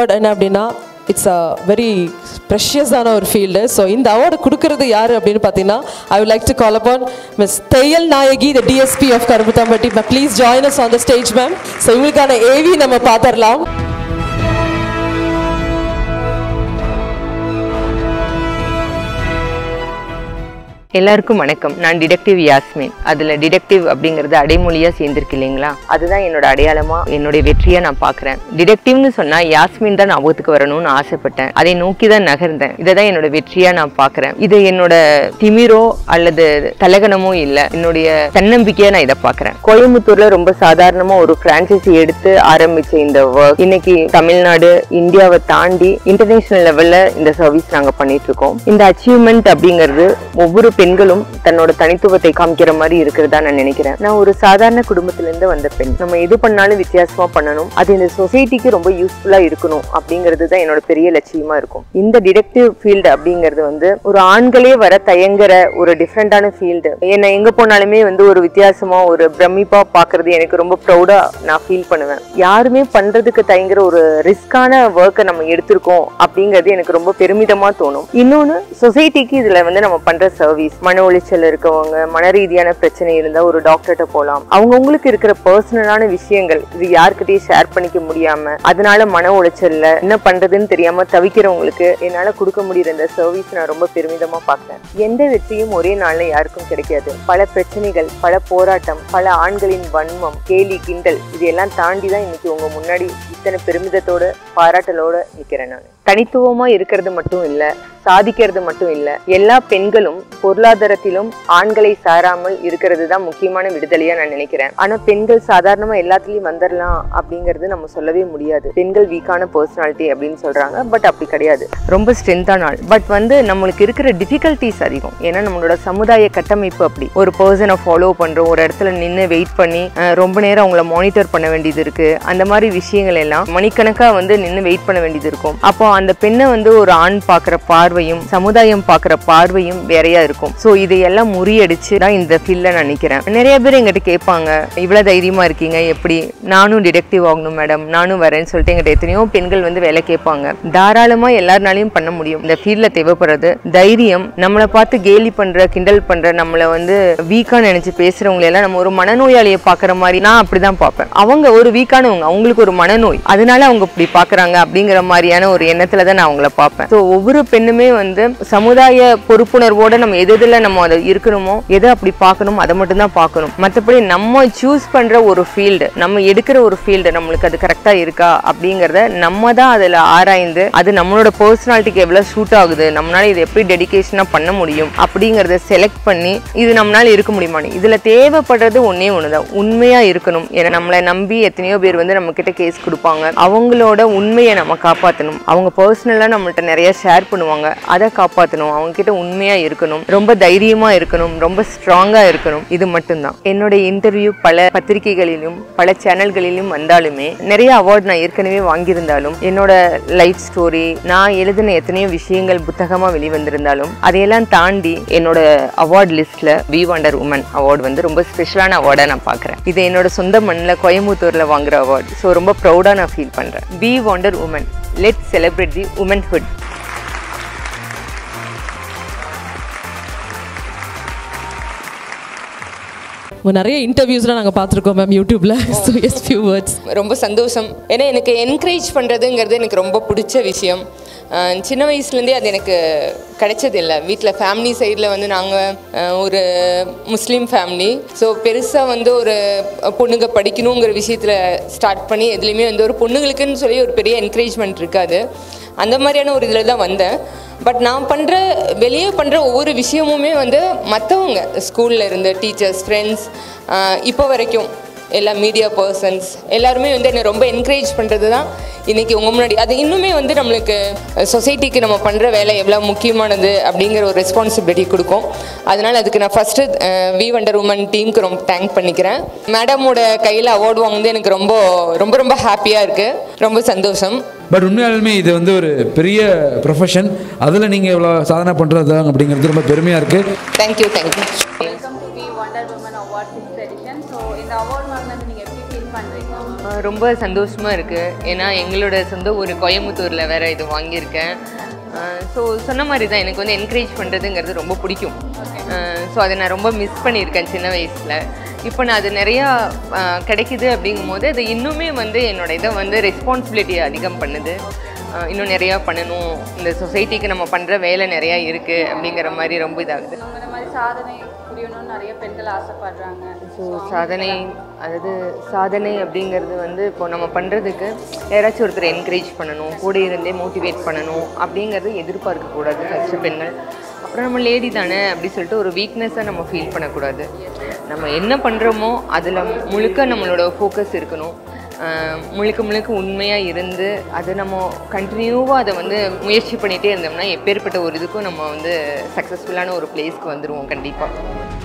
award என்ன அப்படின்னா it's a very ப்ரெஷியஸான ஒரு ஃபீல்டு ஸோ இந்த அவார்டு கொடுக்கறது யார் அப்படின்னு பார்த்தீங்கன்னா I would like to call அப்பான் miss Thaiyal Nayaki the DSP of Karupputhampatti please join us on the stage ma'am so இவங்களுக்கான ஏவி நம்ம பார்த்துடலாம் எல்லாருக்கும் வணக்கம் நான் டிடெக்டிவ் யாஸ்மின் அதுல டிடெக்டிவ் அப்படிங்கிறது அடைமொழியா சேர்ந்திருக்கு இல்லைங்களா அதுதான் என்னோட அடையாளமா என்னுடைய வெற்றியா நான் பாக்குறேன் டிடெக்டிவ்னு சொன்னா யாஸ்மின் தான் ஞாபகத்துக்கு வரணும்னு ஆசைப்பட்டேன் அதை நோக்கி தான் நகர்ந்தேன் இதை தான் என்னோட வெற்றியா நான் பாக்குறேன் இது என்னோட திமிரோ அல்லது தலகணமோ இல்ல என்னுடைய தன்னம்பிக்கையா நான் இதை பாக்குறேன் கோயம்புத்தூர்ல ரொம்ப சாதாரணமா ஒரு பிரான்சைசி எடுத்து ஆரம்பிச்ச இந்த ஒர்க் இன்னைக்கு தமிழ்நாடு இந்தியாவை தாண்டி இன்டர்நேஷனல் லெவல்ல இந்த சர்வீஸ் நாங்க பண்ணிட்டு இருக்கோம் இந்த அச்சீவ்மெண்ட் அப்படிங்கிறது ஒவ்வொரு பெண்களும் தன்னோட தனித்துவத்தை காமிக்கிற மாதிரி இருக்கிறதா நான் நினைக்கிறேன் நான் ஒரு சாதாரண குடும்பத்துல இருந்து வந்த பெண் நம்ம எது பண்ணாலும் வித்தியாசமா பண்ணணும் அது இந்த சொசைட்டிக்கு ரொம்ப யூஸ்ஃபுல்லா இருக்கணும் அப்படிங்கிறது தான் என்னோட பெரிய லட்சியமா இருக்கும் இந்த டிடெக்டிவ் ஃபீல்டு அப்படிங்கிறது வந்து ஒரு ஆண்களே வர தயங்குற ஒரு டிஃப்ரெண்டான ஃபீல்டு என்ன எங்க போனாலுமே வந்து ஒரு வித்தியாசமா ஒரு பிரமிப்பா பாக்குறது எனக்கு ரொம்ப ப்ரௌடா நான் ஃபீல் பண்ணுவேன் யாருமே பண்றதுக்கு தயங்குற ஒரு ரிஸ்கான ஒர்க்கை நம்ம எடுத்திருக்கோம் அப்படிங்கிறது எனக்கு ரொம்ப பெருமிதமா தோணும் இன்னொன்னு சொசைட்டிக்கு இதுல வந்து நம்ம பண்ற சர்வீஸ் மன உளைச்சல் இருக்கவங்க மன ரீதியான பிரச்சனை இருந்தா ஒரு டாக்டர்கிட்ட போகலாம் அவங்கவுங்களுக்கு இருக்கிற பர்சனலான விஷயங்கள் இது யார்கிட்டயும் ஷேர் பண்ணிக்க முடியாம அதனால மன உளைச்சல்ல என்ன பண்றதுன்னு தெரியாம தவிக்கிறவங்களுக்கு என்னால கொடுக்க முடியுற இந்த சர்வீஸ் நான் ரொம்ப பெருமிதமா பார்க்கிறேன் எந்த வெற்றியும் ஒரே நாள்ல யாருக்கும் கிடைக்காது பல பிரச்சனைகள் பல போராட்டம் பல ஆண்களின் வன்மம் கேலி கிண்டல் இது எல்லாம் தாண்டி தான் இன்னைக்கு உங்க முன்னாடி இத்தனை பெருமிதத்தோட பாராட்டலோட நிக்கிறேன் நான் தனித்துவமா இருக்கிறது மட்டும் இல்ல சாதிக்கிறது மட்டும் இல்ல எல்லா பெண்களும் பொருளாதாரத்திலும் ஆண்களை சாராமல் இருக்கிறது தான் முக்கியமான விடுதலையா நான் நினைக்கிறேன் ஆனா பெண்கள் சாதாரணமா எல்லாத்துலயும் வந்துடலாம் அப்படிங்கிறது நம்ம சொல்லவே முடியாது பெண்கள் வீக்கான பர்சனாலிட்டி அப்படின்னு சொல்றாங்க பட் அப்படி கிடையாது ரொம்ப ஸ்ட்ரென்த்தான ஆள் பட் வந்து நம்மளுக்கு இருக்கிற டிஃபிகல்ட்டிஸ் அதிகம் ஏன்னா நம்மளோட சமுதாய கட்டமைப்பு அப்படி ஒரு பர்சனை ஃபாலோ பண்றோம் ஒரு இடத்துல நின்று வெயிட் பண்ணி அஹ், ரொம்ப நேரம் அவங்கள மானிட்டர் பண்ண வேண்டியது இருக்கு அந்த மாதிரி விஷயங்கள் எல்லாம் மணிக்கணக்கா வந்து நின்று வெயிட் பண்ண வேண்டியது இருக்கும் அப்போ அந்த பெண்ணை வந்து ஒரு ஆண் பார்க்குற பார்வையும் சமுதாயம் பார்க்குற பார்வையும் வேறையா இருக்கும் ஸோ இதையெல்லாம் முறியடிச்சு தான் இந்த ஃபீல்டில் நான் நிற்கிறேன் நிறைய பேர் எங்கிட்ட கேட்பாங்க இவ்வளோ தைரியமா இருக்கீங்க எப்படி நானும் டிடெக்டிவ் ஆகணும் மேடம் நானும் வரேன்னு சொல்லிட்டு எங்கிட்ட எத்தனையோ பெண்கள் வந்து வேலை கேட்பாங்க தாராளமா எல்லாருனாலையும் பண்ண முடியும் இந்த ஃபீல்டில் தேவைப்படுறது தைரியம் நம்மளை பார்த்து கேலி பண்ற கிண்டல் பண்ற நம்மளை வந்து வீக்கா நினைச்சு பேசுறவங்களை எல்லாம் நம்ம ஒரு மனநோயாளியை பார்க்குற மாதிரி நான் அப்படிதான் பார்ப்பேன் அவங்க ஒரு வீக்கானவங்க அவங்களுக்கு ஒரு மனநோய் அதனால அவங்க இப்படி பார்க்கறாங்க அப்படிங்கிற மாதிரியான ஒரு எண்ணத்துல தான் நான் அவங்கள பார்ப்பேன் ஸோ ஒவ்வொரு பெண்ணுமே வந்து சமுதாய பொறுப்புணர்வோட நம்ம எது எதுல நம்ம அதை இருக்கணுமோ எதை அப்படி பார்க்கணுமோ அதை மட்டும் தான் பார்க்கணும் மற்றபடி நம்ம சூஸ் பண்ற ஒரு ஃபீல்டு நம்ம எடுக்கிற ஒரு ஃபீல்டு நம்மளுக்கு அது கரெக்டா இருக்கா அப்படிங்கிறத நம்ம தான் அதில் ஆராய்ந்து அது நம்மளோட பர்சனாலிட்டிக்கு எவ்வளோ சூட் ஆகுது நம்மளால இது எப்படி டெடிகேஷனாக பண்ண முடியும் அப்படிங்கிறத செலக்ட் பண்ணி இது நம்மளால இருக்க முடியுமான்னு இதில் தேவைப்படுறது ஒன்றே ஒன்று தான் உண்மையாக இருக்கணும் ஏன்னா நம்மளை நம்பி எத்தனையோ பேர் வந்து நம்ம கிட்ட கேஸ் கொடுப்பாங்க அவங்களோட உண்மையை நம்ம காப்பாற்றணும் அவங்க பர்சனலாக நம்மள்ட்ட நிறைய ஷேர் பண்ணுவாங்க அதை காப்பாற்றணும் அவங்க கிட்ட உண்மையாக இருக்கணும் ரொம்ப தைரியமாக இருக்கணும் ரொம்ப ஸ்ட்ராங்காக இருக்கணும் இது மட்டும்தான் என்னோட இன்டர்வியூ பல பத்திரிகைகளிலும் பல சேனல்களிலும் வந்தாலுமே நிறைய அவார்ட் நான் ஏற்கனவே வாங்கியிருந்தாலும் என்னோட லைஃப் ஸ்டோரி நான் எழுதின எத்தனையோ விஷயங்கள் புத்தகமாக வெளிவந்திருந்தாலும் அதையெல்லாம் தாண்டி என்னோட அவார்ட் லிஸ்ட்ல வி வண்டர் உமன் அவார்டு வந்து ரொம்ப ஸ்பெஷலான அவார்டாக நான் பார்க்குறேன் இது என்னோட சொந்த மண்ணில் கோயம்புத்தூரில் வாங்குற அவார்டு ஸோ ரொம்ப ப்ரௌடாக நான் ஃபீல் பண்ணுறேன் we wonder woman let celebrate the womanhood உங்க நிறைய இன்டர்வியூஸ்லாம் நாங்கள் பார்த்துருக்கோம் மேம் யூடியூப்ல ஸோ எஸ் ஃபியூ வேர்ட்ஸ் ரொம்ப சந்தோஷம் ஏன்னா எனக்கு என்கரேஜ் பண்ணுறதுங்கிறது எனக்கு ரொம்ப பிடிச்ச விஷயம் அஹ் சின்ன வயசுலேருந்தே அது எனக்கு கிடைச்சதில்லை வீட்டில் ஃபேமிலி சைடில் வந்து நாங்கள் ஒரு முஸ்லீம் ஃபேமிலி ஸோ பெருசாக வந்து ஒரு பொண்ணுங்க படிக்கணுங்கிற விஷயத்தில் ஸ்டார்ட் பண்ணி எதுலேயுமே வந்து ஒரு பொண்ணுங்களுக்குன்னு சொல்லி ஒரு பெரிய என்கரேஜ்மெண்ட் இருக்காது அந்த மாதிரியான ஒரு இதில் தான் வந்தேன் பட் நான் பண்ணுற வெளியே பண்ணுற ஒவ்வொரு விஷயமுமே வந்து மற்றவங்க ஸ்கூலில் இருந்து டீச்சர்ஸ் ஃப்ரெண்ட்ஸ் இப்போ வரைக்கும் எல்லா மீடியா பர்சன்ஸ் எல்லாருமே வந்து என்னை ரொம்ப என்கரேஜ் பண்ணுறது தான் இன்றைக்கி உங்கள் முன்னாடி அது இன்னுமே வந்து நம்மளுக்கு சொசைட்டிக்கு நம்ம பண்ணுற வேலை எவ்வளோ முக்கியமானது அப்படிங்கிற ஒரு ரெஸ்பான்சிபிலிட்டி கொடுக்கும் அதனால் அதுக்கு நான் ஃபஸ்ட்டு வி வண்டர் உமன் டீமுக்கு ரொம்ப தேங்க் பண்ணிக்கிறேன் மேடமோட கையில் அவார்டு வாங்குனது எனக்கு ரொம்ப ரொம்ப ரொம்ப ஹாப்பியாக இருக்குது ரொம்ப சந்தோஷம் பட் உண்மையாலுமே இது வந்து ஒரு பெரிய ப்ரொஃபஷன் அதில் நீங்கள் இவ்வளோ சாதனை பண்ணுறது அப்படிங்கிறது ரொம்ப பெருமையாக இருக்குது thank you thank you wonder woman award six edition so இந்த அவார்ட் வாங்கினது நீங்கள் எப்படி ஃபீல் பண்ணுறீங்க ஆஹ் ரொம்ப சந்தோஷமாக இருக்குது ஏன்னா எங்களோட சொந்த ஊர் கோயம்புத்தூரில் வேற இது வாங்கியிருக்கேன் ஸோ சொன்ன மாதிரி தான் எனக்கு வந்து என்கரேஜ் பண்ணுறதுங்கிறது ரொம்ப பிடிக்கும் ஸோ அதை நான் ரொம்ப மிஸ் பண்ணியிருக்கேன் சின்ன வயசில் இப்போ நான் அது நிறையா ஆஹ் கிடைக்குது அப்படிங்கும்போது அது இன்னுமே வந்து என்னோட இதை வந்து ரெஸ்பான்சிபிலிட்டி அதிகம் பண்ணுது ஆஹ் இன்னும் நிறையா பண்ணணும் இந்த சொசைட்டிக்கு நம்ம பண்ணுற வேலை நிறையா இருக்குது அப்படிங்கிற மாதிரி ரொம்ப இதாகுது உங்களை மாதிரி சாதனை புரியணும்னு நிறைய பெண்கள் ஆசைப்படுறாங்க ஸோ சாதனை அதாவது சாதனை அப்படிங்கிறது வந்து இப்போ நம்ம பண்ணுறதுக்கு யாராச்சும் ஒருத்தர் என்கரேஜ் பண்ணணும் கூட இருந்தே மோட்டிவேட் பண்ணணும் அப்படிங்கிறது எதிர்பார்க்கக்கூடாது ஃபஸ்ட்டு பெண்கள் அப்புறம் நம்ம லேடி தானே அப்படி சொல்லிட்டு ஒரு வீக்னஸாக நம்ம ஃபீல் பண்ணக்கூடாது நம்ம என்ன பண்ணுறோமோ அதில் முழுக்க நம்மளோட ஃபோக்கஸ் இருக்கணும் ஆஹ் முழுக்க முழுக்க உண்மையாக இருந்து அதை நம்ம கண்டினியூவாக அதை வந்து முயற்சி பண்ணிகிட்டே இருந்தோம்னா எப்பேற்பட்ட ஒரு இதுக்கும் நம்ம வந்து சக்ஸஸ்ஃபுல்லான ஒரு பிளேஸ்க்கு வந்துடுவோம் கண்டிப்பாக